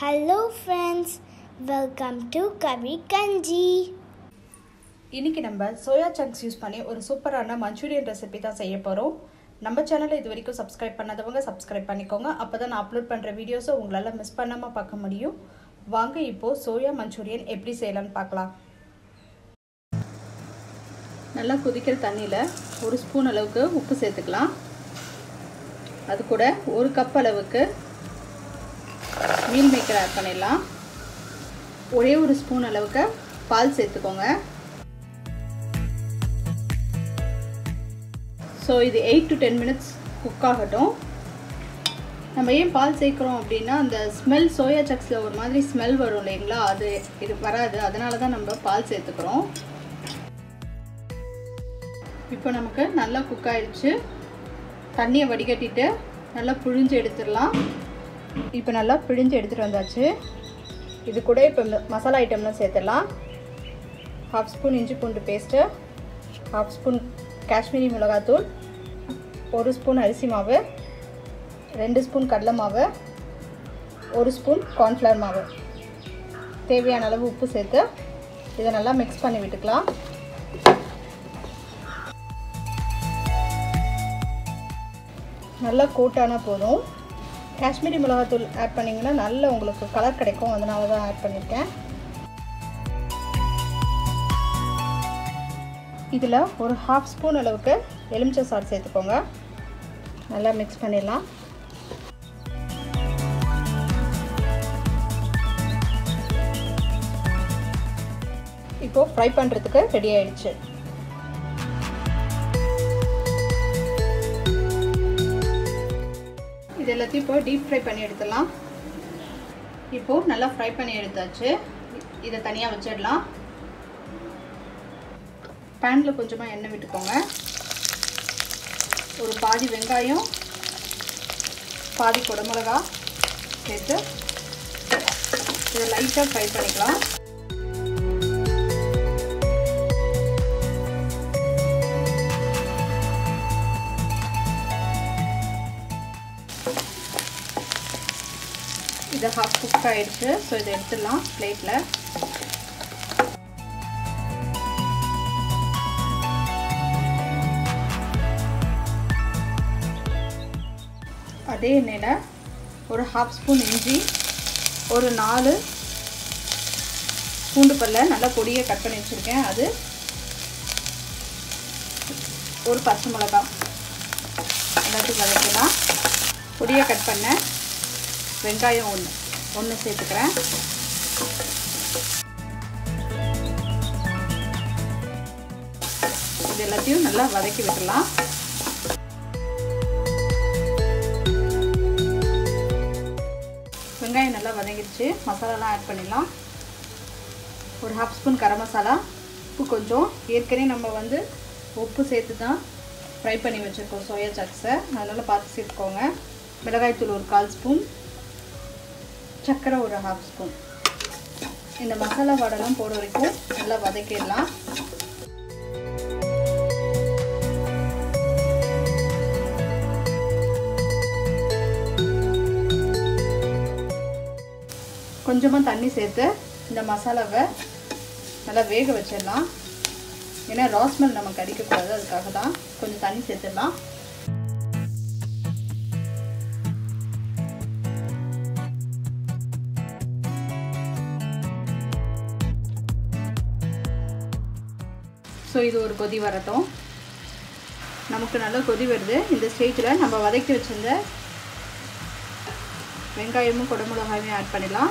hello friends welcome to கவி கஞ்சி இன்னைக்கு நம்ம சோயா சங்க்ஸ் யூஸ் பண்ணி ஒரு சூப்பரான மஞ்சூரியன் ரெசிபி தான் செய்ய போகிறோம் நம்ம சேனலை இது வரைக்கும் சப்ஸ்கிரைப் பண்ணாதவங்க சப்ஸ்கிரைப் பண்ணிக்கோங்க அப்போ தான் நான் அப்லோட் பண்ணுற வீடியோஸை உங்களால் மிஸ் பண்ணாமல் பார்க்க முடியும் வாங்க இப்போது சோயா மஞ்சூரியன் எப்படி செய்யலாம்னு பார்க்கலாம் நல்லா கொதிக்கிற தண்ணியில் ஒரு ஸ்பூன் அளவுக்கு உப்பு சேர்த்துக்கலாம் அது கூட ஒரு கப் அளவுக்கு மீல் மேக்கர் ஆட் பண்ணிடலாம் ஒரே ஒரு ஸ்பூன் அளவுக்கு பால் சேர்த்துக்கோங்க ஸோ இது eight to ten minutes cook ஆகட்டும் நம்ம ஏன் பால் சேர்க்குறோம் அப்படின்னா அந்த ஸ்மெல் சோயா சக்ஸில் ஒரு மாதிரி ஸ்மெல் வரும் இல்லைங்களா அது இது வராது அதனால தான் நம்ம பால் சேர்த்துக்கிறோம் இப்போ நமக்கு நல்லா குக் ஆயிடுச்சு தண்ணியை வடிகட்டிட்டு நல்லா புழிஞ்சு எடுத்துடலாம் இப்போ நல்லா பிழிஞ்சு எடுத்துகிட்டு வந்தாச்சு இது கூட இப்போ மசாலா ஐட்டம்லாம் சேர்த்துடலாம் ஹாஃப் ஸ்பூன் இஞ்சி பூண்டு பேஸ்ட்டு ஹாஃப் ஸ்பூன் காஷ்மீரி மிளகாத்தூள் ஒரு ஸ்பூன் அரிசி மாவு ரெண்டு ஸ்பூன் கடலை மாவு ஒரு ஸ்பூன் கார்ன்ஃப்ளவர் மாவு தேவையான அளவு உப்பு சேர்த்து இதை நல்லா மிக்ஸ் பண்ணி விட்டுக்கலாம் நல்லா கோட்டானா போதும் காஷ்மீரி மிளகாத்தூள் ஆட் பண்ணிங்கன்னா நல்ல உங்களுக்கு கலர் கிடைக்கும் அதனால தான் ஆட் பண்ணியிருக்கேன் இதில் ஒரு ஹாஃப் ஸ்பூன் அளவுக்கு எலுமிச்சை சாறு சேர்த்துக்கோங்க நல்லா மிக்ஸ் பண்ணிடலாம் இப்போது ஃப்ரை பண்ணுறதுக்கு ரெடி ஆயிடுச்சு இது எல்லாத்தையும் இப்போ டீப் ஃப்ரை பண்ணி எடுத்துடலாம் இப்போது நல்லா ஃப்ரை பண்ணி எடுத்தாச்சு இதை தனியாக வச்சிடலாம் பேனில் கொஞ்சமாக எண்ணெய் விட்டுக்கோங்க ஒரு பாதி வெங்காயம் பாதி குடமிளகா சேர்த்து இதை லைட்டாக ஃப்ரை பண்ணிக்கலாம் இது ஹாஃப் குக் ஆகிடுச்சு ஸோ இதை எடுத்துடலாம் பிளேட்டில் அதே எண்ணெயில் ஒரு ஹாஃப் ஸ்பூன் இஞ்சி ஒரு நாலு பூண்டு பல்ல நல்லா பொடியை கட் பண்ணி வச்சுருக்கேன் அது ஒரு பச்சை மிளகா எல்லாத்தையும் வதக்கலாம் பொடியை கட் பண்ண வெங்காயம் ஒன்று ஒன்று சேர்த்துக்கிறேன் இது எல்லாத்தையும் நல்லா வதக்கி விட்டுடலாம் வெங்காயம் நல்லா வதங்கிடுச்சு மசாலாலாம் ஆட் பண்ணிடலாம் ஒரு ஹாஃப் ஸ்பூன் கரம் மசாலா உப்பு கொஞ்சம் ஏற்கனவே நம்ம வந்து உப்பு சேர்த்து தான் ஃப்ரை பண்ணி வச்சுருக்கோம் சோயா சக்ஸை அதனால் பார்த்து சேர்த்துக்கோங்க மிளகாய்த்தூள் ஒரு கால் ஸ்பூன் சர்க்கரை ஒரு ஹாஃப் ஸ்பூன் இந்த மசாலா வடைலாம் போட வரைக்கும் நல்லா வதக்கிடலாம் கொஞ்சமாக தண்ணி சேர்த்து இந்த மசாலாவை நல்லா வேக வச்சிடலாம் ஏன்னா ராஸ்மெல் நமக்கு அடிக்கக்கூடாது அதுக்காக தான் கொஞ்சம் தண்ணி சேர்த்துடலாம் ஸோ இது ஒரு கொதி வரட்டும் நமக்கு நல்லா கொதி வருது இந்த ஸ்டேஜில் நம்ம வதக்கி வச்சிருந்த வெங்காயமும் குடமிளகாயும் ஆட் பண்ணிடலாம்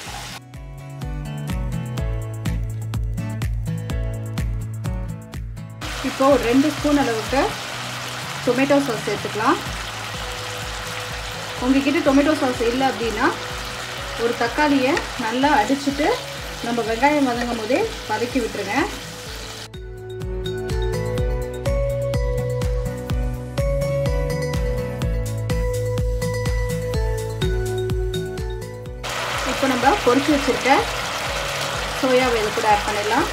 இப்போ ஒரு ரெண்டு ஸ்பூன் அளவுக்கு டொமேட்டோ சாஸ் சேர்த்துக்கலாம் உங்ககிட்ட டொமேட்டோ சாஸ் இல்லை அப்படின்னா ஒரு தக்காளியை நல்லா அடிச்சுட்டு நம்ம வெங்காயம் வதங்கும் போதே வதக்கி விட்டுருங்க இப்போ நம்ம பொரிச்சு வச்சுருக்க சோயாவை இது கூட ஆட் பண்ணிடலாம்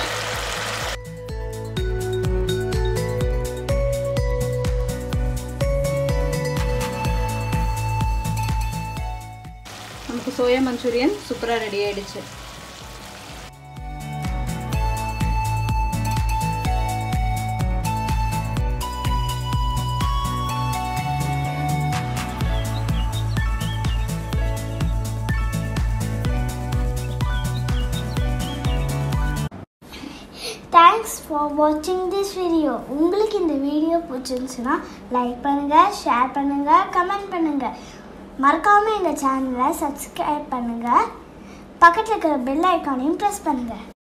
சோயா மஞ்சூரியன் சூப்பராக ரெடி ஆயிடுச்சு தேங்க்ஸ் ஃபார் வாட்சிங் திஸ் வீடியோ உங்களுக்கு இந்த வீடியோ பிடிச்சிருந்துச்சுன்னா லைக் பண்ணுங்கள் ஷேர் பண்ணுங்கள் கமெண்ட் பண்ணுங்கள் மறக்காமல் எங்கள் சேனலை சப்ஸ்கிரைப் பண்ணுங்கள் பக்கத்தில் இருக்கிற பெல் ஐக்கானையும் ப்ரெஸ் பண்ணுங்கள்